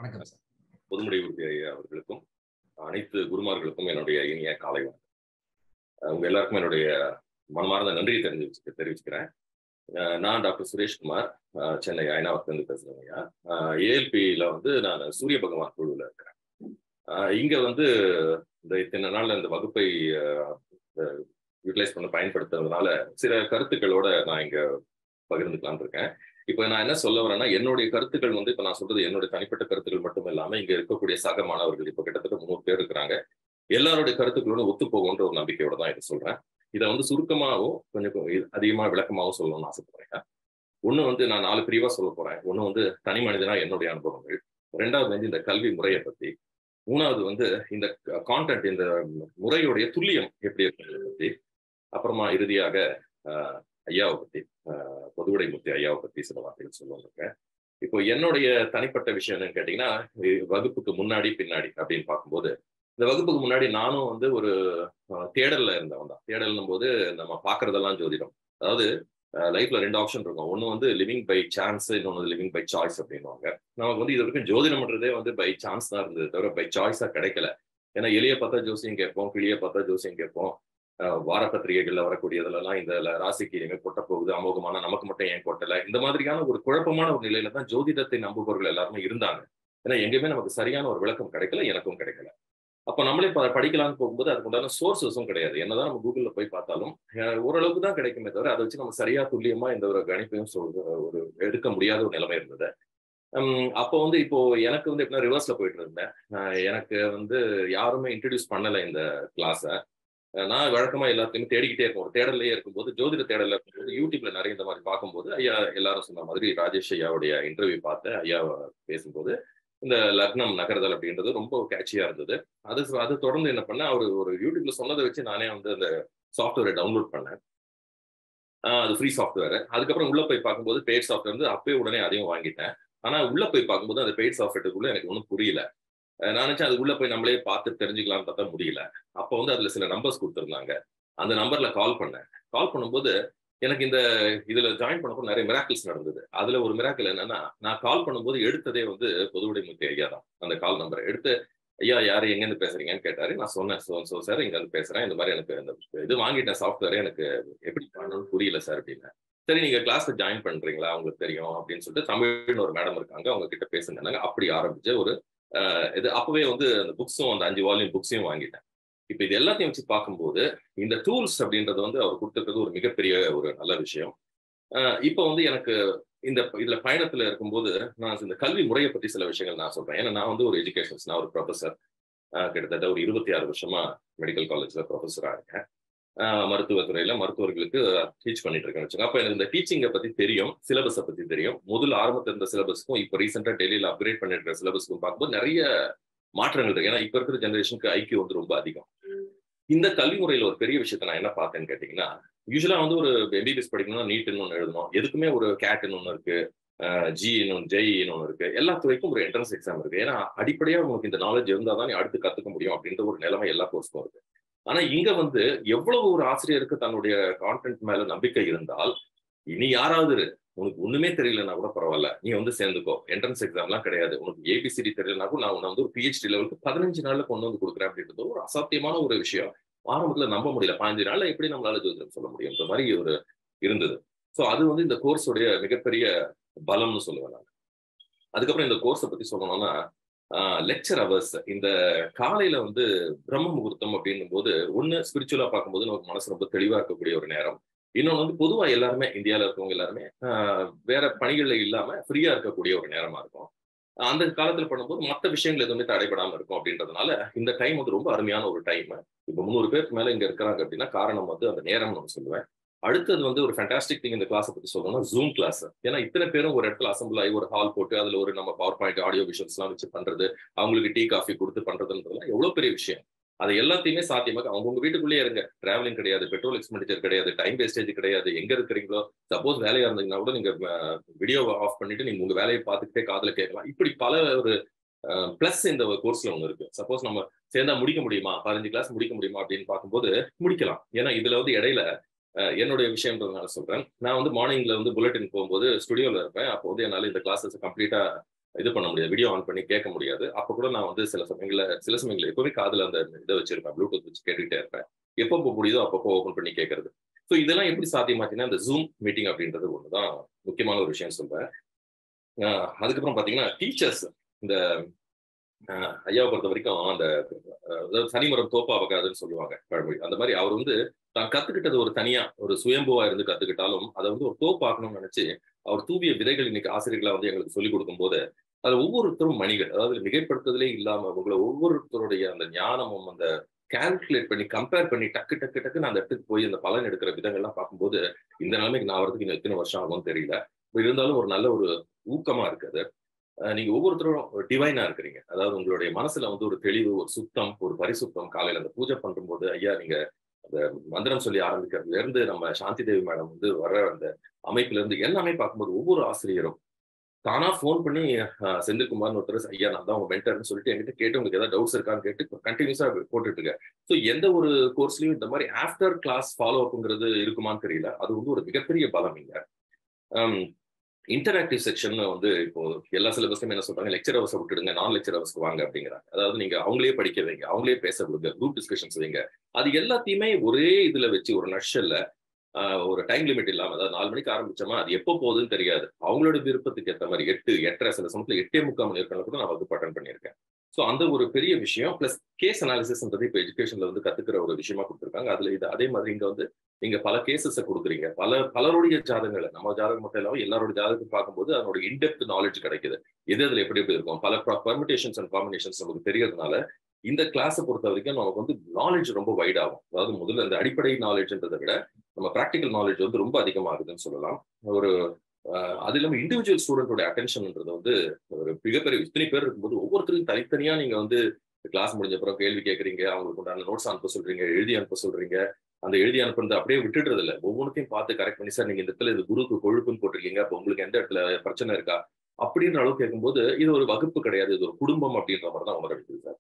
வணக்கம் சார் பொதுமுறை உறுதி ஐயா அவர்களுக்கும் அனைத்து குருமார்களுக்கும் என்னுடைய இனிய காலை வணக்கம் அஹ் உங்க எல்லாருக்கும் என்னுடைய மனமார்ந்த நன்றியை தெரிஞ்சு தெரிவிச்சுக்கிறேன் அஹ் நான் டாக்டர் சுரேஷ்குமார் அஹ் சென்னை ஐநாவத்திலிருந்து பேசுறேன் ஐயா ஏஎல்பியில வந்து நான் சூரிய பகவான் குழுவில் இருக்கிறேன் அஹ் இங்க வந்து இந்த இத்தனை நாள்ல இந்த வகுப்பை யூட்டிலைஸ் பண்ண பயன்படுத்துறதுனால சில கருத்துக்களோட நான் இங்க பகிர்ந்துக்கலான் இருக்கேன் இப்போ நான் என்ன சொல்ல வரேன்னா என்னுடைய கருத்துக்கள் வந்து இப்போ நான் சொல்றது என்னுடைய தனிப்பட்ட கருத்துக்கள் மட்டும் இல்லாம இங்க இருக்கக்கூடிய சக மாணவர்கள் இப்போ கிட்டத்தட்ட முந்நூறு பேர் இருக்கிறாங்க எல்லாருடைய கருத்துக்களோட ஒத்து போகுன்ற ஒரு நம்பிக்கையோட தான் இதை சொல்றேன் இதை வந்து சுருக்கமாகவும் கொஞ்சம் அதிகமா விளக்கமாகவும் சொல்லணும்னு ஆசைப்படுறேன் ஒண்ணு வந்து நான் நாலு பிரிவா சொல்ல போறேன் ஒண்ணு வந்து தனி மனிதனா என்னுடைய அனுபவங்கள் ரெண்டாவது வந்து இந்த கல்வி முறையை பத்தி மூணாவது வந்து இந்த கான்டென்ட் இந்த முறையுடைய துல்லியம் எப்படி இருக்கிறத பத்தி அப்புறமா இறுதியாக ஐயாவை பத்தி பொதுவுடை மூர்த்தி ஐயாவை பத்தி சில வார்த்தைகள் சொல்லுவாங்க இப்போ என்னுடைய தனிப்பட்ட விஷயம் என்னன்னு கேட்டீங்கன்னா வகுப்புக்கு முன்னாடி பின்னாடி அப்படின்னு பார்க்கும்போது இந்த வகுப்புக்கு முன்னாடி நானும் வந்து ஒரு தேடல்ல இருந்தவன் தான் தேடல்னும் போது நம்ம பாக்குறதெல்லாம் ஜோதிடம் அதாவது லைஃப்ல ரெண்டு ஆப்ஷன் இருக்கும் ஒன்னு வந்து லிவிங் பை சான்ஸ் இன்னொன்று லிவிங் பை சாய்ஸ் அப்படின்வாங்க நமக்கு வந்து இது வரைக்கும் ஜோதிடம்ன்றதே வந்து பை சான்ஸ் தான் இருந்தது தவிர பை சாய்ஸா கிடைக்கல ஏன்னா எளிய பார்த்தா ஜோசியம் கேட்போம் கிளிய பார்த்தா ஜோசியம் கேட்போம் வார பத்திரிகைகள்ல வரக்கூடியதுலலாம் இந்த ராசிக்கு இனிமே கொட்ட போகுது அமோகமான நமக்கு மட்டும் ஏன் கொட்டல இந்த மாதிரியான ஒரு குழப்பமான ஒரு நிலையில தான் ஜோதிடத்தை நம்புபவர்கள் எல்லாருமே இருந்தாங்க ஏன்னா எங்கேயுமே நமக்கு சரியான ஒரு விளக்கம் கிடைக்கல எனக்கும் கிடைக்கல அப்ப நம்மளே படிக்கலாம்னு போகும்போது அதுக்கு உண்டான சோர்சஸும் கிடையாது என்னதான் நம்ம கூகுள்ல போய் பார்த்தாலும் ஓரளவுக்கு தான் கிடைக்குமே தவிர அதை வச்சு நம்ம சரியா துல்லியமா இந்த ஒரு கணிப்பையும் சொல் ஒரு எடுக்க முடியாத ஒரு நிலைமை இருந்தது அப்போ வந்து இப்போ எனக்கு வந்து எப்படின்னா ரிவர்ஸ்ல போயிட்டு இருந்தேன் எனக்கு வந்து யாருமே இன்ட்ரடியூஸ் பண்ணலை இந்த கிளாஸை நான் வழக்கமா எல்லாத்தையுமே தேடிக்கிட்டே இருக்கும் ஒரு தேடலையே இருக்கும்போது ஜோதிட தேடல இருக்கும்போது யூடியூப்ல நிறைய இந்த மாதிரி பார்க்கும்போது ஐயா எல்லாரும் சொன்ன மாதிரி ராஜேஷ் ஐயாவுடைய இன்டர்வியூ பார்த்தேன் ஐயா பேசும்போது இந்த லக்னம் நகர்தல் அப்படின்றது ரொம்ப கேட்சியா இருந்தது அது அது தொடர்ந்து என்ன பண்ண அவர் ஒரு யூடியூப்ல சொன்னதை வச்சு நானே வந்து அந்த சாஃப்ட்வேரை டவுன்லோட் பண்ணேன் அது ஃப்ரீ சாஃப்ட்வேர் அதுக்கப்புறம் உள்ள போய் பார்க்கும்போது பெய்ட் சாஃப்ட்வேர் வந்து அப்பயே உடனே அதையும் வாங்கிட்டேன் ஆனா உள்ள போய் பார்க்கும்போது அந்த பெய்ட் சாஃப்ட்வேருக்குள்ள எனக்கு ஒன்றும் புரியல நான் நினைச்சேன் அது உள்ள போய் நம்மளே பார்த்து தெரிஞ்சுக்கலாம்னு பார்த்தா முடியல அப்போ வந்து அதுல சில நம்பர்ஸ் கொடுத்துருந்தாங்க அந்த நம்பர்ல கால் பண்ணேன் கால் பண்ணும்போது எனக்கு இந்த இதுல ஜாயின் பண்ணப்போ நிறைய மிராக்கிள்ஸ் நடந்தது அதுல ஒரு மிராக்கிள் என்னன்னா நான் கால் பண்ணும்போது எடுத்ததே வந்து பொதுவுடை முக்கிய ஐயா தான் அந்த கால் நம்பரை எடுத்து ஐயா யாரு எங்கேருந்து பேசுறீங்கன்னு கேட்டாரு நான் சொன்னேன் சோ சோ சார் இங்க இருந்து பேசுறேன் இந்த மாதிரி எனக்கு இந்த இது வாங்கிட்டேன் சாஃப்ட்வேர் எனக்கு எப்படி பண்ணணும்னு புரியல சார் அப்படின்னு சரி நீங்க கிளாஸ்ல ஜாயின் பண்றீங்களா உங்களுக்கு தெரியும் அப்படின்னு சொல்லிட்டு தமிழ்னு ஒரு மேடம் இருக்காங்க அவங்க கிட்ட பேசுனாங்க அப்படி ஆரம்பிச்ச ஒரு இது அப்பவே வந்து அந்த புக்ஸும் அந்த அஞ்சு வால்யூம் புக்ஸையும் வாங்கிட்டேன் இப்ப இது எல்லாத்தையும் வச்சு பார்க்கும்போது இந்த டூல்ஸ் அப்படின்றது வந்து அவர் கொடுத்துருக்கிறது ஒரு மிகப்பெரிய ஒரு நல்ல விஷயம் இப்போ வந்து எனக்கு இந்த இதுல பயணத்துல இருக்கும்போது நான் இந்த கல்வி முறையை பத்தி சில விஷயங்கள் நான் சொல்றேன் ஏன்னா நான் வந்து ஒரு எஜுகேஷன்ஸ் நான் ஒரு ப்ரொஃபஸர் கிட்டத்தட்ட ஒரு இருபத்தி ஆறு வருஷமா மெடிக்கல் காலேஜ்ல ப்ரொஃபஸரா இருக்கேன் மருத்துவத்துறையில மருத்துவர்களுக்கு டீச் பண்ணிட்டு இருக்கேன் வச்சுக்கோங்க அப்ப எனக்கு இந்த டீச்சிங்கை பத்தி தெரியும் சிலபஸை பத்தி தெரியும் முதல் ஆரம்பத்தில் இருந்த சிலபஸ்க்கும் இப்போ ரீசெண்டா டெல்லியில அப்கிரேட் பண்ணிட்டு இருக்க சிலபஸ்க்கும் பார்க்கும்போது நிறைய மாற்றங்கள் இருக்கு ஏன்னா இப்ப இருக்கிற ஜெனரேஷனுக்கு ஐக்கியம் வந்து ரொம்ப அதிகம் இந்த கல்வி முறையில ஒரு பெரிய விஷயத்த நான் என்ன பார்த்தேன்னு கேட்டீங்கன்னா யூஸ்வலா வந்து ஒரு எம்பிபிஎஸ் படிக்கணும்னா நீட்னு ஒன்று எழுதணும் எதுக்குமே ஒரு கேட்னு ஒன்று இருக்கு ஜி இன்னொன்று ஜெயின்னு ஒன்று இருக்கு எல்லா துறைக்கும் ஒரு என்ட்ரன்ஸ் எக்ஸாம் இருக்கு ஏன்னா அடிப்படையா உங்களுக்கு இந்த நாலேஜ் இருந்தால் தான் நீ அடுத்து கத்துக்க முடியும் அப்படின்ற ஒரு நிலைமை எல்லா கோர்ஸ்க்கும் இருக்கு ஆனா இங்க வந்து எவ்வளவு ஒரு ஆசிரியருக்கு தன்னுடைய கான்டென்ட் மேல நம்பிக்கை இருந்தால் இனி யாராவது உனக்கு ஒண்ணுமே தெரியலன்னா கூட பரவாயில்ல நீ வந்து சேர்ந்துக்கோ என்ட்ரன்ஸ் எக்ஸாம்லாம் கிடையாது உனக்கு ஏபிசிடி தெரியலனா கூட நான் உன்னை வந்து ஒரு பிஹெச்டி லெவலுக்கு பதினஞ்சு நாள்ல கொண்டு வந்து கொடுக்குறேன் அப்படின்றது ஒரு அசாத்தியமான ஒரு விஷயம் ஆரம்பத்துல நம்ப முடியல பதினஞ்சு நாள்ல எப்படி நம்மளால ஜோதிடம் சொல்ல முடியும்ன்ற மாதிரி ஒரு இருந்தது ஸோ அது வந்து இந்த கோர்ஸோடைய மிகப்பெரிய பலம்னு சொல்லுவேன் நான் அதுக்கப்புறம் இந்த கோர்ஸை பத்தி சொல்லணும்னா லெக்சர் அவர்ஸ் இந்த காலையில வந்து பிரம்ம முகூர்த்தம் அப்படின்னும் போது ஒன்னு ஸ்பிரிச்சுவலா பார்க்கும்போது நமக்கு மனசு ரொம்ப தெளிவா இருக்கக்கூடிய ஒரு நேரம் இன்னொன்று வந்து பொதுவா எல்லாருமே இந்தியாவில் இருக்கவங்க எல்லாருமே வேற பணிகள்ல இல்லாம ஃப்ரீயா இருக்கக்கூடிய ஒரு நேரமா இருக்கும் அந்த காலத்துல பண்ணும்போது மற்ற விஷயங்கள் எதுவுமே தடைபடாம இருக்கும் அப்படின்றதுனால இந்த டைம் வந்து ரொம்ப அருமையான ஒரு டைம் இப்போ முந்நூறு பேருக்கு மேல இங்க இருக்கிறாங்க அப்படின்னா காரணம் வந்து அந்த நேரம் நான் சொல்லுவேன் அடுத்தது வந்து ஒரு ஃபேண்டாஸ்டிக் திங் இந்த கிளாஸை பத்தி சொல்லணும்னா ஜூம் கிளாஸ் ஏன்னா இத்தனை பேரும் ஒரு இடத்துல அசம்பிள் ஆகி ஒரு ஹால் போட்டு அதுல ஒரு நம்ம பவர் பாயிண்ட் ஆடியோ விஷன்ஸ் எல்லாம் வச்சு பண்றது அவங்களுக்கு டீ காஃபி கொடுத்து பண்றதுன்றதுலாம் எவ்வளவு பெரிய விஷயம் அது எல்லாத்தையுமே சாத்தியமாக அவங்கவுங்க வீட்டுக்குள்ளேயே இருங்க டிராவலிங் கிடையாது பெட்ரோல் எக்ஸ்பெண்டிச்சர் கிடையாது டைம் வேஸ்டேஜ் கிடையாது எங்க இருக்கிறீங்களோ சப்போஸ் வேலையா இருந்தீங்கன்னா கூட நீங்க வீடியோ ஆஃப் பண்ணிட்டு நீங்க உங்க வேலையை பார்த்துக்கிட்டே காதுல கேட்கலாம் இப்படி பல ஒரு பிளஸ் இந்த கோர்ஸ்ல ஒன்று இருக்கு சப்போஸ் நம்ம சேர்ந்தா முடிக்க முடியுமா பதினஞ்சு கிளாஸ் முடிக்க முடியுமா அப்படின்னு பார்க்கும்போது முடிக்கலாம் ஏன்னா இதுல வந்து இடையில என்னுடைய விஷயம்ன்றதுனால சொல்றேன் நான் வந்து மார்னிங்ல வந்து புல்லட்டின் போகும்போது ஸ்டுடியோல இருப்பேன் அப்போ வந்து என்னால இந்த கிளாஸஸ் கம்ப்ளீட்டா இது பண்ண முடியாது வீடியோ ஆன் பண்ணி கேட்க முடியாது அப்ப கூட நான் வந்து சில சமயங்கள்ல சில சமயங்கள்ல எப்பவுமே காதுல அந்த இதை வச்சிருப்பேன் ப்ளூடூத் வச்சு கேட்டுக்கிட்டே இருப்பேன் எப்பப்போ முடியுதோ அப்பப்போ ஓபன் பண்ணி கேட்கறது ஸோ இதெல்லாம் எப்படி சாத்தியமாச்சுன்னா இந்த ஜூம் மீட்டிங் அப்படின்றது ஒண்ணுதான் முக்கியமான ஒரு விஷயம் சொல்றேன் அதுக்கப்புறம் பாத்தீங்கன்னா டீச்சர்ஸ் இந்த ஐயாவை பொறுத்த வரைக்கும் அந்த அதாவது சனிமரம் தோப்பாவகாதுன்னு சொல்லுவாங்க பழமொழி அந்த மாதிரி அவர் வந்து தான் கத்துக்கிட்டது ஒரு தனியா ஒரு சுயம்புவா இருந்து கத்துக்கிட்டாலும் அதை வந்து ஒரு தோப்பாக்கணும்னு நினைச்சு அவர் தூவிய விதைகள் இன்னைக்கு ஆசிரியர்களா வந்து எங்களுக்கு சொல்லிக் கொடுக்கும் போது அது ஒவ்வொருத்தரும் மணிகள் அதாவது மிகைப்படுத்துதலே இல்லாம உங்களை ஒவ்வொருத்தருடைய அந்த ஞானமும் அந்த கால்குலேட் பண்ணி கம்பேர் பண்ணி டக்கு டக்கு டக்குன்னு அந்த இடத்துக்கு போய் அந்த பலன் எடுக்கிற விதங்கள்லாம் பார்க்கும்போது இந்த நிலைமைக்கு நான் வரதுக்கு இன்னும் எத்தனை வருஷம் ஆகும்னு தெரியல இருந்தாலும் ஒரு நல்ல ஒரு ஊக்கமா இருக்கு அது நீங்க ஒவ்வொருத்தரும் டிவைனா இருக்கிறீங்க அதாவது உங்களுடைய மனசுல வந்து ஒரு தெளிவு ஒரு சுத்தம் ஒரு பரிசுத்தம் காலையில அந்த பூஜை பண்ணும்போது ஐயா நீங்க அந்த மந்திரம் சொல்லி ஆரம்பிக்கிறதுல இருந்து நம்ம சாந்தி தேவி மேடம் வந்து வர்ற அந்த அமைப்புல இருந்து எல்லாமே பார்க்கும்போது ஒவ்வொரு ஆசிரியரும் தானா ஃபோன் பண்ணி செந்தில்குமார்னு ஒருத்தர் ஐயா நான் தான் உங்க மென்டர்னு சொல்லிட்டு என்கிட்ட கேட்டு உங்களுக்கு ஏதாவது டவுட்ஸ் இருக்கான்னு கேட்டு கண்டினியூஸா போட்டுட்டு இருக்கேன் ஸோ எந்த ஒரு கோர்ஸ்லயும் இந்த மாதிரி ஆஃப்டர் கிளாஸ் ஃபாலோ அப்ங்கிறது இருக்குமான்னு தெரியல அது வந்து ஒரு மிகப்பெரிய பலம் இங்க இன்டராக்டிவ் செக்ஷன் வந்து இப்போ எல்லா சிலபஸ்லயும் என்ன சொல்றாங்க லெக்சர் ஹவர்ஸ் விட்டுடுங்க நான் லெக்சர் ஹவர்ஸ்க்கு வாங்க அப்படிங்கிறாங்க அதாவது நீங்க அவங்களே படிக்க வைங்க அவங்களே பேச விடுங்க குரூப் டிஸ்கஷன்ஸ் வைங்க அது எல்லாத்தையுமே ஒரே இதுல வச்சு ஒரு நஷ்டல்ல ஒரு டைம் லிமிட் இல்லாம அதாவது நாலு மணிக்கு ஆரம்பிச்சோமா அது எப்போ போகுதுன்னு தெரியாது அவங்களோட விருப்பத்துக்கு ஏற்ற மாதிரி எட்டு எட்டரை சில சமயத்துல எட்டே முக்கால் மணி நேரம் கூட நான் வந்து அட்டன் பண்ணியிருக்கேன் ஸோ அந்த ஒரு பெரிய விஷயம் பிளஸ் கேஸ் அனாலிசிஸ்ன்றது இப்போ எஜுகேஷன்ல வந்து கத்துக்கிற ஒரு விஷயமா கொடுத்துருக்காங்க அதுல இது அதே மாதிரி இங்க வந்து நீங்க பல கேசஸை கொடுக்குறீங்க பல பலருடைய ஜாதகங்களை நம்ம ஜாதகம் மட்டும் இல்லாமல் எல்லாரோட ஜாதகத்தை பார்க்கும்போது அதனோட இன்டெப்த் நாலேஜ் கிடைக்குது எது அதுல எப்படி எப்படி இருக்கும் பல பர்மிட்டேஷன்ஸ் அண்ட் காம்பினேஷன்ஸ் நமக்கு தெரியறதுனால இந்த கிளாஸை பொறுத்த வரைக்கும் நமக்கு வந்து நாலேஜ் ரொம்ப வைட் ஆகும் அதாவது முதல்ல இந்த அடிப்படை நாலேஜ்ன்றதை விட நம்ம ப்ராக்டிக்கல் நாலேஜ் வந்து ரொம்ப அதிகமாகுதுன்னு சொல்லலாம் ஒரு அது இல்லாமல் இண்டிவிஜுவல் ஸ்டூடெண்டோட அட்டென்ஷன்ன்றது வந்து ஒரு மிகப்பெரிய இத்தனை பேர் இருக்கும்போது ஒவ்வொருத்தருக்கும் தனித்தனியா நீங்க வந்து கிளாஸ் முடிஞ்ச அப்புறம் கேள்வி கேட்குறீங்க அவங்களுக்கு உண்டான நோட்ஸ் அனுப்ப சொல்றீங்க எழுதி அனுப்ப சொல்றீங்க அந்த எழுதி அனுப்புறது அப்படியே விட்டுடுறது இல்லை ஒவ்வொன்றையும் பார்த்து கரெக்ட் பண்ணி சார் நீங்க இந்த இடத்துல இது குருக்கு கொழுப்புன்னு போட்டிருக்கீங்க அப்போ உங்களுக்கு எந்த இடத்துல பிரச்சனை இருக்கா அப்படின்ற அளவுக்கு கேட்கும்போது இது ஒரு வகுப்பு கிடையாது இது ஒரு குடும்பம் அப்படின்ற மாதிரி தான் உணர்வு சார்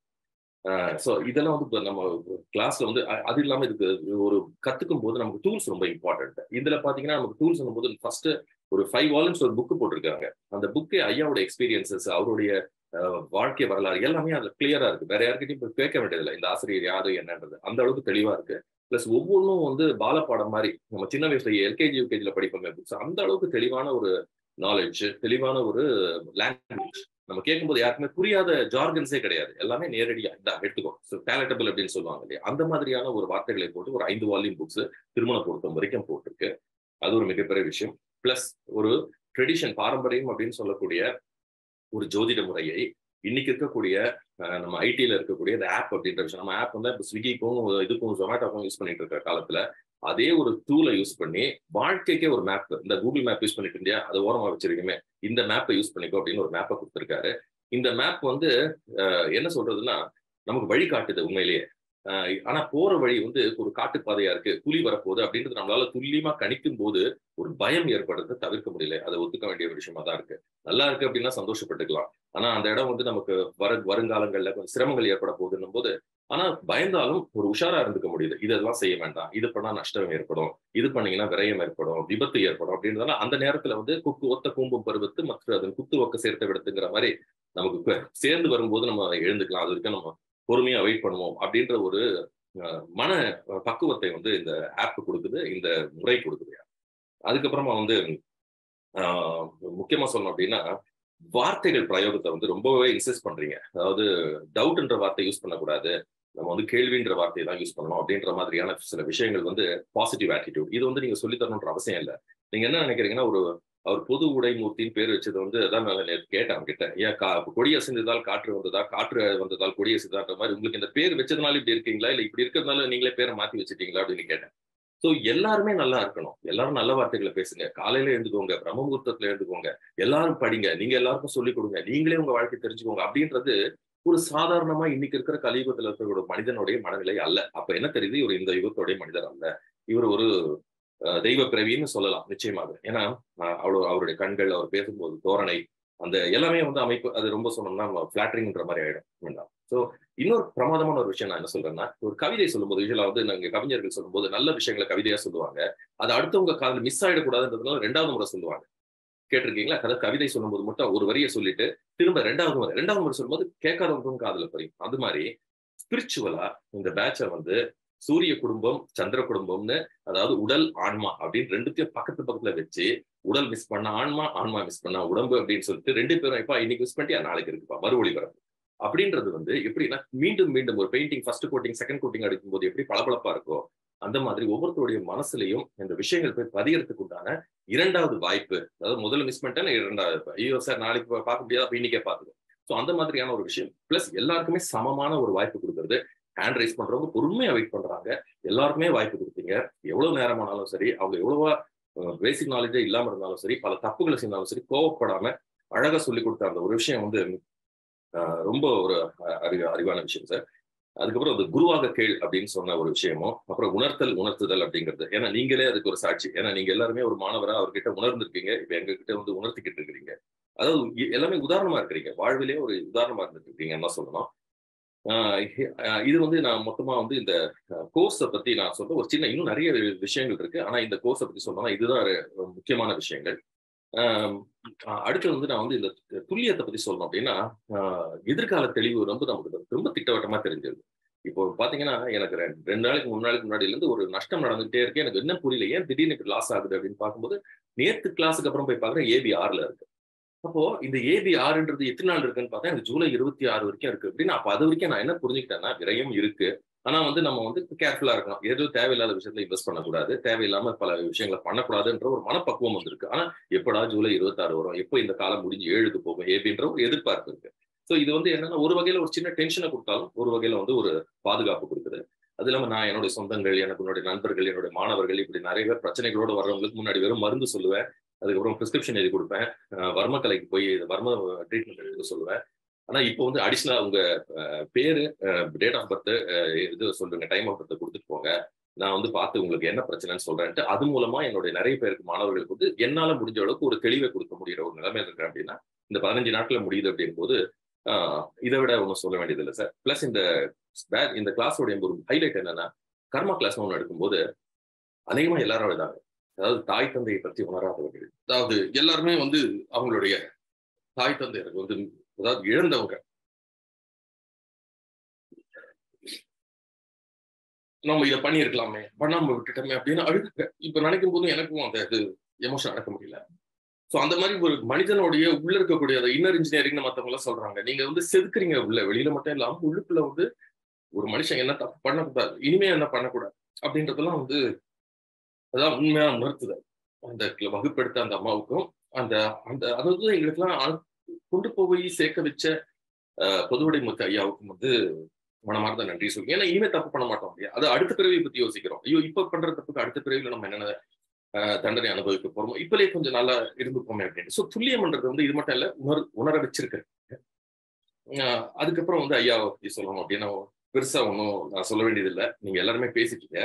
ஸோ இதெல்லாம் வந்து இப்போ நம்ம கிளாஸ்ல வந்து அது இல்லாமல் இதுக்கு ஒரு கத்துக்கும் போது நமக்கு டூல்ஸ் ரொம்ப இம்பார்ட்டன்ட் இதுல பாத்தீங்கன்னா நமக்கு டூல்ஸ் போது ஃபர்ஸ்ட் ஒரு ஃபைவ் வால்யூம்ஸ் ஒரு புக் போட்டிருக்காங்க அந்த புக்கே ஐயாவோட எக்ஸ்பீரியன்சஸ் அவருடைய வாழ்க்கை வரலாறு எல்லாமே அதுல கிளியரா இருக்கு வேற யாருக்கிட்டையும் இப்போ கேட்க வேண்டியதில்லை இந்த ஆசிரியர் யாரு என்னன்றது அந்த அளவுக்கு தெளிவா இருக்கு பிளஸ் ஒவ்வொன்றும் வந்து பாலப்பாடம் மாதிரி நம்ம சின்ன வயசுல எல்கேஜி யூகேஜில படிப்போமே புக்ஸ் அந்த அளவுக்கு தெளிவான ஒரு நாலேஜ் தெளிவான ஒரு லாங்குவேஜ் நம்ம கேட்கும்போது யாருக்குமே புரியாத ஜார்கன்ஸே கிடையாது எல்லாமே நேரடியா இந்த எடுத்துக்கோ ஸோ பேலட்டபிள் அப்படின்னு சொல்லுவாங்க இல்லையா அந்த மாதிரியான ஒரு வார்த்தைகளை போட்டு ஒரு ஐந்து வால்யூம் புக்ஸ் திருமண பொருத்தம் வரைக்கும் போட்டிருக்கு அது ஒரு மிகப்பெரிய விஷயம் பிளஸ் ஒரு ட்ரெடிஷன் பாரம்பரியம் அப்படின்னு சொல்லக்கூடிய ஒரு ஜோதிட முறையை இன்னைக்கு இருக்கக்கூடிய நம்ம ஐடியில இருக்கக்கூடிய இந்த ஆப் அப்படின்ற விஷயம் நம்ம ஆப் வந்து இப்போ ஸ்விக்கிக்கும் இதுக்கும் ஜொமேட்டோக்கும் யூஸ் பண்ணிட்டு இருக்க காலத்துல அதே ஒரு டூலை யூஸ் பண்ணி வாழ்க்கைக்கே ஒரு மேப் இந்த கூகுள் மேப் யூஸ் பண்ணிட்டு இருந்தியா அதை ஓரமா வச்சிருக்கீங்க இந்த மேப்பை யூஸ் பண்ணிக்கோ அப்படின்னு ஒரு மேப்பை கொடுத்துருக்காரு இந்த மேப் வந்து என்ன சொல்றதுன்னா நமக்கு வழி காட்டுது உண்மையிலேயே ஆனா போற வழி வந்து ஒரு காட்டுப்பாதையா இருக்கு புலி வரப்போகுது அப்படின்றது நம்மளால துல்லியமா கணிக்கும் போது ஒரு பயம் ஏற்படுறதை தவிர்க்க முடியல அதை ஒத்துக்க வேண்டிய ஒரு விஷயமா தான் இருக்கு நல்லா இருக்கு அப்படின்னா சந்தோஷப்பட்டுக்கலாம் ஆனா அந்த இடம் வந்து நமக்கு வர வருங்காலங்கள்ல கொஞ்சம் சிரமங்கள் ஏற்பட போகுதுன்னும் போது ஆனா பயந்தாலும் ஒரு உஷாரா இருந்துக்க முடியுது இதெல்லாம் செய்ய வேண்டாம் இது பண்ணா நஷ்டம் ஏற்படும் இது பண்ணீங்கன்னா விரயம் ஏற்படும் விபத்து ஏற்படும் அப்படின்றதால அந்த நேரத்துல வந்து குக்கு ஒத்த கூம்பும் பருவத்து மற்ற அதன் குத்து ஒக்க சேர்த்த விடுத்துங்கிற மாதிரி நமக்கு சேர்ந்து வரும்போது நம்ம எழுந்துக்கலாம் அது வரைக்கும் நம்ம பொறுமையா வெயிட் பண்ணுவோம் அப்படின்ற ஒரு மன பக்குவத்தை வந்து இந்த ஆப் கொடுக்குது இந்த முறை கொடுக்குது அதுக்கப்புறமா வந்து முக்கியமா சொல்லணும் அப்படின்னா வார்த்தைகள் பிரயோகத்தை வந்து ரொம்பவே இன்சிஸ்ட் பண்றீங்க அதாவது டவுட்ன்ற வார்த்தை யூஸ் பண்ணக்கூடாது நம்ம வந்து கேள்வின்ற வார்த்தையை தான் யூஸ் பண்ணணும் அப்படின்ற மாதிரியான சில விஷயங்கள் வந்து பாசிட்டிவ் ஆட்டிடியூட் இது வந்து நீங்க சொல்லி தரணுன்ற அவசியம் இல்லை நீங்க என்ன நினைக்கிறீங்கன்னா ஒரு அவர் பொது உடைமூர்த்தின்னு பேர் வச்சது வந்து அதான் நான் கேட்டேன் கிட்ட ஏன் கா கொடி அசைந்ததால் காற்று வந்ததா காற்று வந்ததால் கொடி அசைதான்ற மாதிரி உங்களுக்கு இந்த பேர் வச்சதுனால இப்படி இருக்கீங்களா இல்ல இப்படி இருக்கிறதுனால நீங்களே பேரை மாத்தி வச்சுட்டீங்களா அப்படின்னு கேட்டேன் ஸோ எல்லாருமே நல்லா இருக்கணும் எல்லாரும் நல்ல வார்த்தைகளை பேசுங்க காலையில எழுந்துக்கோங்க பிரம்ம முகூர்த்தத்துல எழுந்துக்கோங்க எல்லாரும் படிங்க நீங்க எல்லாருக்கும் சொல்லிக் கொடுங்க நீங்களே உங்க வாழ்க்கை தெரிஞ்சுக்கோங்க அப்படின்றது ஒரு சாதாரணமா இன்னைக்கு இருக்கிற கலியுகத்துல இருக்கிற ஒரு மனிதனுடைய மனநிலை அல்ல அப்ப என்ன தெரியுது இவர் இந்த யுகத்தோடைய மனிதர் அல்ல இவர் ஒரு தெய்வ பிறவின்னு சொல்லலாம் நிச்சயமாக ஏன்னா அவ்வளோ அவருடைய கண்கள் அவர் பேசும்போது தோரணை அந்த எல்லாமே வந்து அமைப்பு அது ரொம்ப சொன்னோம்னா ஃபிளாட்டரிங்ன்ற மாதிரி ஆயிடும் வேண்டாம் ஸோ இன்னொரு பிரமாதமான ஒரு விஷயம் நான் என்ன சொல்றேன்னா ஒரு கவிதை சொல்லும்போது யூஸ்வலா வந்து நாங்க கவிஞர்கள் சொல்லும்போது நல்ல விஷயங்களை கவிதையா சொல்லுவாங்க அது அடுத்தவங்க காதல் மிஸ் ஆயிடக்கூடாதுன்றதுனால ரெண்டாவது முறை சொல்லுவாங்க கேட்டிருக்கீங்களா கதை கவிதை சொல்லும்போது மட்டும் ஒரு வரியை சொல்லிட்டு திரும்ப ரெண்டாவது முறை ரெண்டாவது முறை சொல்லும்போது கேட்காதவங்களுக்கும் காதுல புரியும் அது மாதிரி ஸ்பிரிச்சுவலா இந்த பேட்சை வந்து சூரிய குடும்பம் சந்திர குடும்பம்னு அதாவது உடல் ஆன்மா அப்படின்னு ரெண்டுத்தையும் பக்கத்து பக்கத்துல வச்சு உடல் மிஸ் பண்ண ஆன்மா ஆன்மா மிஸ் பண்ணா உடம்பு அப்படின்னு சொல்லிட்டு ரெண்டு பேரும் இப்ப இன்னைக்கு மிஸ் பண்ணியா நாளைக்கு இருக்குப்பா மறு ஒளிபரப்பு அப்படின்றது வந்து எப்படின்னா மீண்டும் மீண்டும் ஒரு painting first coating second coating அடிக்கும் போது எப்படி பளபளப்பா இருக்கோ அந்த மாதிரி ஒவ்வொருத்தருடைய மனசுலயும் இந்த விஷயங்கள் போய் பதியறதுக்கு உண்டான இரண்டாவது வாய்ப்பு அதாவது முதல்ல மிஸ் பண்ணிட்டேன் இரண்டாவது ஐயோ சார் நாளைக்கு பார்க்க முடியாது அப்ப இன்னைக்கே பாத்துக்கோ ஸோ அந்த மாதிரியான ஒரு விஷயம் பிளஸ் எல்லாருக்குமே சமமான ஒரு வாய்ப்பு கொடுக்கறது ஹேண்ட் ரைஸ் பண்றவங்க பொறுமையா வெயிட் பண்றாங்க எல்லாருக்குமே வாய்ப்பு கொடுத்தீங்க எவ்வளவு நேரமானாலும் சரி அவங்க எவ்வளவா பேசிக் நாலேஜே இல்லாம இருந்தாலும் சரி பல தப்புகளை செஞ்சாலும் சரி கோவப்படாம அழகா சொல்லி கொடுத்த அந்த ஒரு விஷயம் வந்து ரொம்ப ஒரு அறிவு அறிவான விஷயம் சார் அதுக்கப்புறம் அது குருவாக கேள் அப்படின்னு சொன்ன ஒரு விஷயமும் அப்புறம் உணர்த்தல் உணர்த்துதல் அப்படிங்கிறது ஏன்னா நீங்களே அதுக்கு ஒரு சாட்சி ஏன்னா நீங்க எல்லாருமே ஒரு மாணவரா அவர்கிட்ட உணர்ந்திருக்கீங்க இப்ப எங்க கிட்ட வந்து உணர்த்திக்கிட்டு இருக்கிறீங்க அதாவது எல்லாமே உதாரணமா இருக்கிறீங்க வாழ்விலே ஒரு உதாரணமா இருந்துட்டு இருக்கீங்க என்ன சொல்லணும் இது வந்து நான் மொத்தமா வந்து இந்த கோர்ஸை பத்தி நான் சொல்ற ஒரு சின்ன இன்னும் நிறைய விஷயங்கள் இருக்கு ஆனா இந்த கோர்ஸை பத்தி சொல்லணும்னா இதுதான் முக்கியமான விஷயங்கள் அடுத்து வந்து நான் வந்து இந்த துல்லியத்தை பத்தி சொல்லணும் அப்படின்னா எதிர்கால தெளிவு ரொம்ப நமக்கு ரொம்ப திட்டவட்டமா தெரிஞ்சது இப்போ பாத்தீங்கன்னா எனக்கு ரெண்டு நாளைக்கு மூணு நாளைக்கு முன்னாடில இருந்து ஒரு நஷ்டம் நடந்துகிட்டே இருக்கு எனக்கு என்ன புரியல ஏன் திடீர்னு லாஸ் ஆகுது அப்படின்னு பார்க்கும்போது நேத்து கிளாஸுக்கு அப்புறம் போய் பாக்குறேன் ஏபி ஆறுல இருக்கு அப்போ இந்த ஏபி ஆறுன்றது எத்தனை நாள் இருக்குன்னு பார்த்தா எனக்கு ஜூலை இருபத்தி ஆறு வரைக்கும் இருக்கு அப்படின்னு அப்ப அது வரைக்கும் நான் என்ன புரிஞ்சுக்கிட்டேன்னா விரயம் இருக்கு ஆனா வந்து நம்ம வந்து கேர்ஃபுல்லா இருக்கணும் ஏதோ தேவையில்லாத விஷயத்துல இன்வெஸ்ட் பண்ணக்கூடாது தேவையில்லாம பல விஷயங்களை பண்ணக்கூடாதுன்ற ஒரு மனப்பக்குவம் வந்திருக்கு ஆனா எப்படா ஜூலை இருபத்தாறு வரும் எப்போ இந்த காலம் முடிஞ்சு ஏழுக்கு போகும் ஏபின்ற ஒரு எதிர்பார்ப்பு இருக்கு ஸோ இது வந்து என்னன்னா ஒரு வகையில ஒரு சின்ன டென்ஷனை கொடுத்தாலும் ஒரு வகையில வந்து ஒரு பாதுகாப்பு கொடுக்குது அது இல்லாம நான் என்னுடைய சொந்தங்கள் எனக்கு என்னுடைய நண்பர்கள் என்னுடைய மாணவர்கள் இப்படி நிறைய பேர் பிரச்சனைகளோட வர்றவங்களுக்கு முன்னாடி வெறும் மருந்து சொல்லுவேன் அதுக்கப்புறம் பிரிஸ்கிரிப்ஷன் எழுதி கொடுப்பேன் வர்ம கலைக்கு போய் வர்ம ட்ரீட்மெண்ட் எடுக்க சொல்லுவேன் ஆனா இப்போ வந்து அடிஷனலா உங்க பேரு டேட் ஆஃப் பர்த் இது சொல்லுங்க டைம் ஆஃப் பர்த் கொடுத்துட்டு போங்க நான் வந்து பார்த்து உங்களுக்கு என்ன பிரச்சனைன்னு சொல்றேன்ட்டு அது மூலமா என்னுடைய நிறைய பேருக்கு மாணவர்களுக்கு வந்து என்னால முடிஞ்ச அளவுக்கு ஒரு தெளிவை கொடுக்க முடிகிற ஒரு நிலைமை இருக்கு அப்படின்னா இந்த பதினஞ்சு நாட்கள முடியுது அப்படின் போது இதை விட ஒன்றும் சொல்ல வேண்டியது இல்லை சார் பிளஸ் இந்த இந்த கிளாஸோடைய ஒரு ஹைலைட் என்னன்னா கர்மா கிளாஸ் ஒன்று எடுக்கும்போது அநேகமா எல்லாரும் எழுதாங்க அதாவது தாய் தந்தையை பற்றி உணராதவர்கள் அதாவது எல்லாருமே வந்து அவங்களுடைய தாய் தந்தையருக்கு வந்து அதாவது இழந்தவங்க நம்ம இதை பண்ணியிருக்கலாமே பண்ணாம விட்டுட்டோமே அப்படின்னு அழுக்க இப்ப நினைக்கும் போதும் எனக்கும் அந்த இது எமோஷன் அடக்க முடியல ஸோ அந்த மாதிரி ஒரு மனிதனுடைய உள்ள இருக்கக்கூடிய அந்த இன்னர் இன்ஜினியரிங் மற்றவங்க எல்லாம் சொல்றாங்க நீங்க வந்து செதுக்குறீங்க உள்ள வெளியில மட்டும் இல்லாம உள்ளுக்குள்ள வந்து ஒரு மனுஷன் என்ன தப்பு பண்ணக்கூடாது இனிமே என்ன பண்ணக்கூடாது அப்படின்றதெல்லாம் வந்து அதான் உண்மையா உணர்த்துதல் அந்த வகுப்பெடுத்த அந்த அம்மாவுக்கும் அந்த அந்த அதாவது எங்களுக்கெல்லாம் கொண்டு போய் சேர்க்க வச்ச பொதுவுடை முத்து ஐயாவுக்கும் வந்து மனமார்ந்த நன்றி சொல்லி ஏன்னா இனிமே தப்பு பண்ண மாட்டோம் இல்லையா அது அடுத்த பிறவியை பத்தி யோசிக்கிறோம் ஐயோ இப்ப பண்ற தப்புக்கு அடுத்த பிறவியில நம்ம என்னென்ன தண்டனை அனுபவிக்க போறோமோ இப்பலே கொஞ்சம் நல்லா இருந்துப்போமே அப்படின்னு ஸோ துல்லியம்ன்றது வந்து இது மட்டும் இல்ல உணர் உணர வச்சிருக்கேன் அதுக்கப்புறம் வந்து ஐயா பத்தி சொல்லணும் அப்படின்னா பெருசா ஒன்றும் நான் சொல்ல வேண்டியதில்லை நீங்க எல்லாருமே பேசிட்டீங்க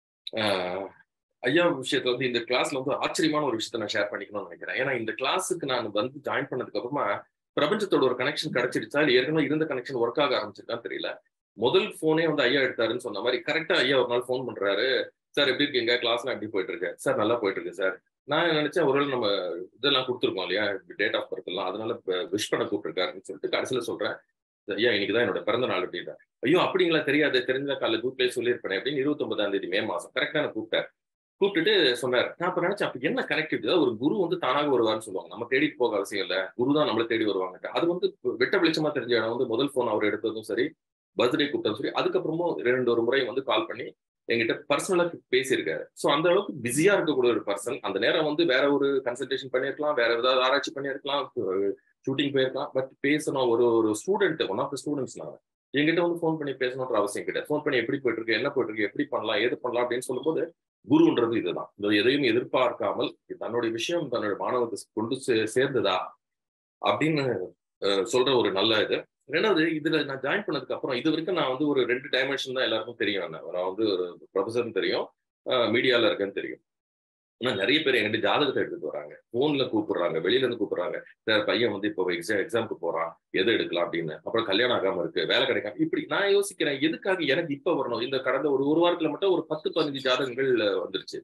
ஐயா விஷயத்துல வந்து இந்த கிளாஸ்ல வந்து ஆச்சரியமான ஒரு விஷயத்த நான் ஷேர் பண்ணிக்கணும்னு நினைக்கிறேன் ஏன்னா இந்த கிளாஸுக்கு நான் வந்து ஜாயின் பண்ணதுக்கு அப்புறமா பிரபஞ்சத்தோட ஒரு கனெக்ஷன் கிடைச்சிருச்சா இல்லை ஏற்கனவே இருந்த கனெக்ஷன் ஒர்க் ஆக ஆரம்பிச்சிருக்கான்னு தெரியல முதல் போனே வந்து ஐயா எடுத்தாருன்னு சொன்ன மாதிரி கரெக்டா ஐயா ஒரு நாள் ஃபோன் பண்றாரு சார் எப்படி இருக்கீங்க கிளாஸ்லாம் எப்படி போயிட்டு இருக்கு சார் நல்லா போயிட்டு இருக்கு சார் நான் நினைச்சேன் ஒருவேளை நம்ம இதெல்லாம் கொடுத்துருக்கோம் இல்லையா டேட் ஆஃப் பர்த் எல்லாம் அதனால விஷ் பண்ண கூப்பிட்டுருக்காருன்னு சொல்லிட்டு கடைசியில சொல்றேன் ஐயா இன்னைக்கு தான் என்னோட பிறந்த நாள் அப்படின்னா ஐயோ அப்படிங்களா தெரியாது தெரிஞ்ச காலையில் குரூப்லேயே சொல்லியிருப்பேன் அப்படின்னு இருபத்தி ஒன்பதாம் தேதி மே மாசம் கரெக்டா நான் கூப்பிட்டேன் கூப்பிட்டுட்டு சொன்னார் நான் அப்ப நினைச்சேன் அப்ப என்ன கனெக்டிவிட்டி ஒரு குரு வந்து தானாக வருவார்னு சொல்லுவாங்க நம்ம தேடிட்டு போக அவசியம் இல்ல குரு தான் நம்மள தேடி வருவாங்க அது வந்து வெட்ட வெளிச்சமா தெரிஞ்ச இடம் வந்து முதல் போன் அவர் எடுத்ததும் சரி பர்த்டே கூப்பிட்டதும் சரி அதுக்கப்புறமும் ரெண்டு ஒரு முறை வந்து கால் பண்ணி எங்கிட்ட பர்சனலா பேசியிருக்காரு ஸோ அந்த அளவுக்கு பிஸியா இருக்கக்கூடிய ஒரு பர்சன் அந்த நேரம் வந்து வேற ஒரு கன்சல்டேஷன் பண்ணியிருக்கலாம் வேற ஏதாவது ஆராய்ச்சி பண்ணியிருக்கலாம் ஷூட்டிங் போயிருக்கலாம் பட் பேசணும் ஒரு ஒரு student one of the students நான் என்கிட்ட வந்து ஃபோன் பண்ணி பேசணுன்ற அவசியம் கிடையாது ஃபோன் பண்ணி எப்படி போயிட்டு இருக்கு என்ன போயிட்டு இருக்கு எப்படி பண்ணலாம் ஏது பண்ணலாம் அப்படின்னு சொல்லும்போது குருன்றது இதுதான் இந்த எதையும் எதிர்பார்க்காமல் தன்னுடைய விஷயம் தன்னுடைய மாணவத்தை கொண்டு சேர்ந்ததா அப்படின்னு சொல்ற ஒரு நல்ல இது ரெண்டாவது இதுல நான் ஜாயின் பண்ணதுக்கு அப்புறம் இது வரைக்கும் நான் வந்து ஒரு ரெண்டு டைமென்ஷன் தான் எல்லாருக்கும் தெரியும் நான் வந்து ஒரு ப்ரொஃபஸர்னு தெரியும் மீடியால இருக்கேன்னு தெரியும் ஆனா நிறைய பேர் என்கிட்ட ஜாதகத்தை எடுத்துட்டு வராங்க போன்ல கூப்பிடுறாங்க வெளியில இருந்து கூப்பிடுறாங்க சார் பையன் வந்து இப்போ எக்ஸாம் எக்ஸாமுக்கு போறான் எது எடுக்கலாம் அப்படின்னு அப்புறம் கல்யாணம் ஆகாம இருக்கு வேலை கிடைக்காம இப்படி நான் யோசிக்கிறேன் எதுக்காக எனக்கு இப்ப வரணும் இந்த கடந்த ஒரு ஒரு வாரத்துல மட்டும் ஒரு பத்து பதினஞ்சு ஜாதகங்கள் வந்துருச்சு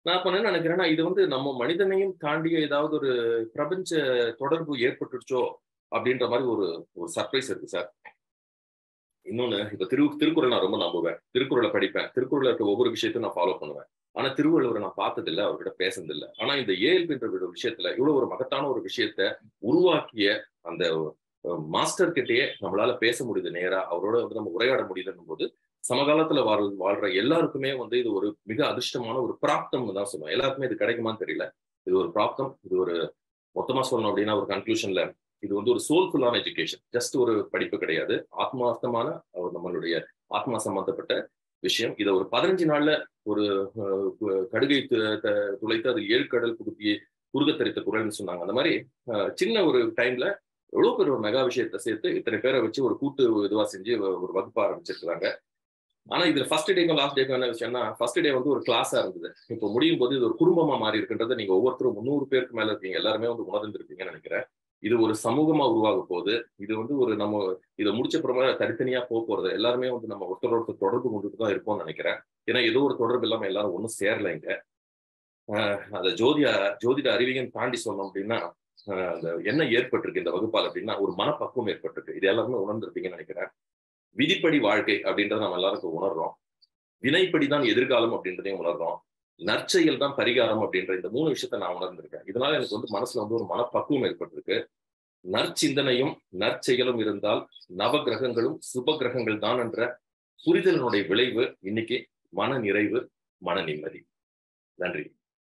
நான் இப்ப என்ன நினைக்கிறேன்னா இது வந்து நம்ம மனிதனையும் தாண்டிய ஏதாவது ஒரு பிரபஞ்ச தொடர்பு ஏற்பட்டுச்சோ அப்படின்ற மாதிரி ஒரு ஒரு சர்ப்ரைஸ் இருக்கு சார் இன்னொன்னு இப்ப திரு திருக்குறள் நான் ரொம்ப நம்புவேன் திருக்குறளை படிப்பேன் திருக்குறள் இருக்க ஒவ்வொரு விஷயத்தையும் நான் ஃபாலோ பண்ணுவேன் ஆனா திருவள்ளுவரை நான் பார்த்ததில்லை அவர்கிட்ட பேசுனதில்லை ஆனா இந்த ஏஎல்பின்ற ஒரு விஷயத்துல இவ்வளவு ஒரு மகத்தான ஒரு விஷயத்த உருவாக்கிய அந்த மாஸ்டர் கிட்டயே நம்மளால பேச முடியுது நேரா அவரோட வந்து நம்ம உரையாட முடியுதுன்னும் போது சமகாலத்துல வாழ் வாழ்ற எல்லாருக்குமே வந்து இது ஒரு மிக அதிர்ஷ்டமான ஒரு பிராப்தம்னு தான் சொல்லுவேன் எல்லாருக்குமே இது கிடைக்குமான்னு தெரியல இது ஒரு பிராப்தம் இது ஒரு மொத்தமா சொல்லணும் அப்படின்னா ஒரு கன்க்ளூஷன்ல இது வந்து ஒரு சோல்ஃபுல்லான எஜுகேஷன் ஜஸ்ட் ஒரு படிப்பு கிடையாது ஆத்மார்த்தமான ஒரு நம்மளுடைய ஆத்மா சம்பந்தப்பட்ட விஷயம் இதை ஒரு பதினஞ்சு நாள்ல ஒரு கடுகை துளைத்து அது ஏழு கடல் புகுத்தி குறுக தரித்த குரல்னு சொன்னாங்க அந்த மாதிரி சின்ன ஒரு டைம்ல எவ்வளவு பேர் ஒரு மெகா விஷயத்தை சேர்த்து இத்தனை பேரை வச்சு ஒரு கூட்டு இதுவா செஞ்சு ஒரு வகுப்பு ஆரம்பிச்சிருக்காங்க ஆனா இதுல ஃபர்ஸ்ட் டேக்கும் லாஸ்ட் டேக்கும் என்ன விஷயம்னா ஃபர்ஸ்ட் டே வந்து ஒரு கிளாஸா இருந்தது இப்போ முடியும் போது இது ஒரு குடும்பமா மாறி இருக்குன்றதை நீங்க ஒவ்வொருத்தரும் முந்நூறு பேருக்கு மேல இருக்கீங்க எல்லாருமே வந்து உணர்ந்திருப்பீங்கன்னு நினைக்கிறேன் இது ஒரு சமூகமா உருவாக போகுது இது வந்து ஒரு நம்ம இதை முடிச்ச அப்புறமா தனித்தனியா போக போறது எல்லாருமே வந்து நம்ம ஒருத்தர் ஒருத்தர் தொடர்பு கொண்டுட்டு தான் இருப்போம்னு நினைக்கிறேன் ஏன்னா ஏதோ ஒரு தொடர்பு இல்லாம எல்லாரும் ஒன்றும் சேரல இங்க அந்த ஜோதிய ஜோதிட அறிவியன் தாண்டி சொன்னோம் அப்படின்னா அந்த என்ன ஏற்பட்டிருக்கு இந்த வகுப்பால் அப்படின்னா ஒரு மனப்பக்குவம் ஏற்பட்டிருக்கு இது எல்லாருமே உணர்ந்திருப்பீங்கன்னு நினைக்கிறேன் விதிப்படி வாழ்க்கை அப்படின்றத நம்ம எல்லாருக்கும் உணர்றோம் வினைப்படி தான் எதிர்காலம் அப்படின்றதையும் உணர்றோம் நற்செயல் தான் பரிகாரம் அப்படின்ற இந்த மூணு விஷயத்த நான் உணர்ந்திருக்கேன் இதனால எனக்கு வந்து மனசுல வந்து ஒரு மனப்பக்குவம் ஏற்பட்டிருக்கு நற்சிந்தனையும் நற்செயலும் இருந்தால் நவ கிரகங்களும் சுப கிரகங்கள் தான் என்ற புரிதலினுடைய விளைவு இன்னைக்கு மன நிறைவு மன நிம்மதி நன்றி